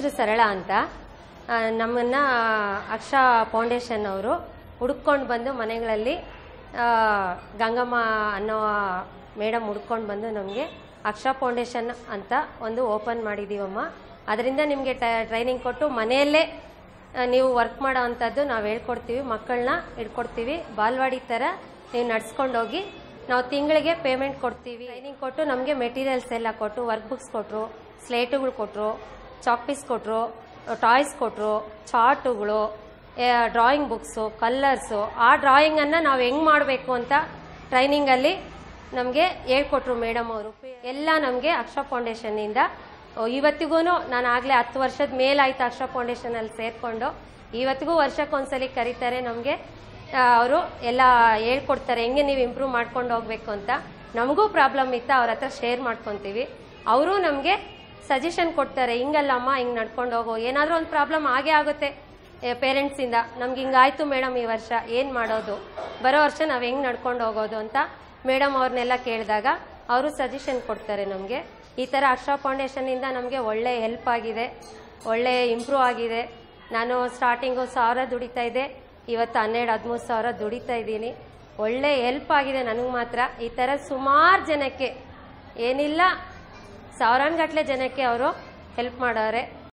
ಹೆಸರು ಸರಳ ಅಂತ ಆ, ನಮ್ಮನ್ನ ಅಕ್ಷಾ ಫೌಂಡೇಶನ್ ಅವರು ಹುಡುಕೊಂಡು ಬಂದು ಮನೆಗಳಲ್ಲಿ ಆ, ಗಂಗಮ್ಮ ಅನ್ನೋ ಮೇಡಮ್ ಹುಡ್ಕೊಂಡು ಬಂದು ನಮಗೆ ಅಕ್ಷಾ ಫೌಂಡೇಶನ್ ಅಂತ ಒಂದು ಓಪನ್ ಮಾಡಿದ್ದೀವಮ್ಮ ಅದರಿಂದ ನಿಮಗೆ ಟ್ರೈನಿಂಗ್ ಕೊಟ್ಟು ಮನೆಯಲ್ಲೇ ಆ, ನೀವು ವರ್ಕ್ ಮಾಡೋ ಅಂಥದ್ದು ನಾವು ಹೇಳ್ಕೊಡ್ತೀವಿ ಮಕ್ಕಳನ್ನ ಇಟ್ಕೊಡ್ತೀವಿ ಬಾಲ್ವಾಡಿ ಥರ ನೀವು ನಡ್ಸ್ಕೊಂಡು ಹೋಗಿ ನಾವು ತಿಂಗಳಿಗೆ ಪೇಮೆಂಟ್ ಕೊಡ್ತೀವಿ ಟ್ರೈನಿಂಗ್ ಕೊಟ್ಟು ನಮಗೆ ಮೆಟೀರಿಯಲ್ಸ್ ಎಲ್ಲ ಕೊಟ್ಟು ವರ್ಕ್ ಬುಕ್ಸ್ ಕೊಟ್ಟರು ಸ್ಲೇಟುಗಳು ಕೊಟ್ಟರು ಚಾಕ್ ಪೀಸ್ ಕೊಟ್ಟರು ಟಾಯ್ಸ್ ಕೊಟ್ಟರು ಚಾರ್ಟುಗಳು ಡ್ರಾಯಿಂಗ್ ಬುಕ್ಸು ಕಲ್ಲರ್ಸು ಆ ಡ್ರಾಯಿಂಗನ್ನು ನಾವು ಹೆಂಗೆ ಮಾಡಬೇಕು ಅಂತ ಟ್ರೈನಿಂಗಲ್ಲಿ ನಮಗೆ ಹೇಳ್ಕೊಟ್ರು ಮೇಡಮ್ ಅವರು ಎಲ್ಲ ನಮಗೆ ಅಕ್ಷರ ಫೌಂಡೇಶನ್ನಿಂದ ಇವತ್ತಿಗೂ ನಾನು ಆಗಲೇ ಹತ್ತು ವರ್ಷದ ಮೇಲಾಯ್ತು ಅಕ್ಷರ ಫೌಂಡೇಶನಲ್ಲಿ ಸೇರಿಕೊಂಡು ಇವತ್ತಿಗೂ ವರ್ಷಕ್ಕೊಂದ್ಸಲಿ ಕರೀತಾರೆ ನಮಗೆ ಅವರು ಎಲ್ಲ ಹೇಳ್ಕೊಡ್ತಾರೆ ಹೆಂಗೆ ನೀವು ಇಂಪ್ರೂವ್ ಮಾಡ್ಕೊಂಡು ಹೋಗ್ಬೇಕು ಅಂತ ನಮಗೂ ಪ್ರಾಬ್ಲಮ್ ಇತ್ತು ಅವ್ರ ಹತ್ರ ಶೇರ್ ಮಾಡ್ಕೊತೀವಿ ಅವರು ನಮಗೆ ಸಜೆಷನ್ ಕೊಡ್ತಾರೆ ಹಿಂಗಲ್ಲಮ್ಮ ಹಿಂಗೆ ನಡ್ಕೊಂಡು ಹೋಗೋ ಏನಾದರೂ ಒಂದು ಪ್ರಾಬ್ಲಮ್ ಆಗೇ ಆಗುತ್ತೆ ಪೇರೆಂಟ್ಸಿಂದ ನಮ್ಗೆ ಹಿಂಗಾಯ್ತು ಮೇಡಮ್ ಈ ವರ್ಷ ಏನು ಮಾಡೋದು ಬರೋ ವರ್ಷ ನಾವು ಹೆಂಗೆ ನಡ್ಕೊಂಡು ಹೋಗೋದು ಅಂತ ಮೇಡಮ್ ಅವ್ರನ್ನೆಲ್ಲ ಕೇಳಿದಾಗ ಅವರು ಸಜೆಷನ್ ಕೊಡ್ತಾರೆ ನಮಗೆ ಈ ಥರ ಅಕ್ಷರ ಫೌಂಡೇಶನ್ನಿಂದ ನಮಗೆ ಒಳ್ಳೆ ಹೆಲ್ಪ್ ಆಗಿದೆ ಒಳ್ಳೆ ಇಂಪ್ರೂವ್ ಆಗಿದೆ ನಾನು ಸ್ಟಾರ್ಟಿಂಗು ಸಾವಿರ ದುಡಿತಾ ಇದ್ದೆ ಇವತ್ತು ಹನ್ನೆರಡು ಹದಿಮೂರು ಸಾವಿರ ದುಡಿತಾ ಇದ್ದೀನಿ ಒಳ್ಳೆ ಹೆಲ್ಪ್ ಆಗಿದೆ ನನಗೆ ಮಾತ್ರ ಈ ಥರ ಸುಮಾರು ಜನಕ್ಕೆ ಏನಿಲ್ಲ ಸಾವಿರಾನುಗಟ್ಟಲೆ ಜನಕ್ಕೆ ಅವರು ಹೆಲ್ಪ್ ಮಾಡೋರೆ